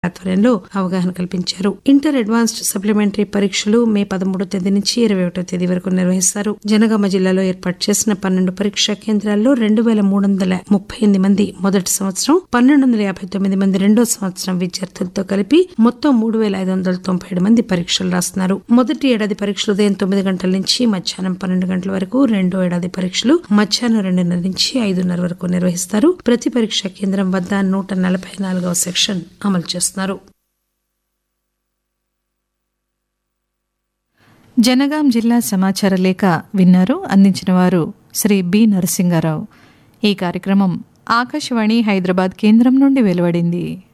ఆధ్వర్యంలో అవగాహన కల్పించారు ఇంటర్ అడ్వాన్స్డ్ సప్లిమెంటరీ పరీక్షలు మే పదమూడో తేదీ నుంచి ఇరవై ఒకటో తేదీ వరకు నిర్వహిస్తారు జనగామ జిల్లాలో ఏర్పాటు చేసిన పన్నెండు పరీక్షా కేంద్రాల్లో రెండు వేల మూడు వందల ముప్పై ఎనిమిది మంది మొదటి సంవత్సరం పన్నెండు వందల యాభై తొమ్మిది మంది రెండో సంవత్సరం విద్యార్థులతో కలిపి మొత్తం మూడు వేల ఐదు వందల తొంభై ఏడు మంది పరీక్షలు రాస్తున్నారు మొదటి ఏడాది పరీక్షలు ఉదయం తొమ్మిది గంటల నుంచి మధ్యాహ్నం పన్నెండు గంటల వరకు రెండో ఏడాది పరీక్షలు మధ్యాహ్నం రెండున్నర నుంచి ఐదున్నర వరకు నిర్వహిస్తారు ప్రతి పరీక్షా కేంద్రం వద్ద నూట నలభై నాలుగవ సెక్షన్ అమలు చేస్తున్నారు జనగాం జిల్లా సమాచార లేఖ విన్నారు అందించిన వారు శ్రీ బి నరసింగారావు ఈ కార్యక్రమం ఆకాశవాణి హైదరాబాద్ కేంద్రం నుండి వెలువడింది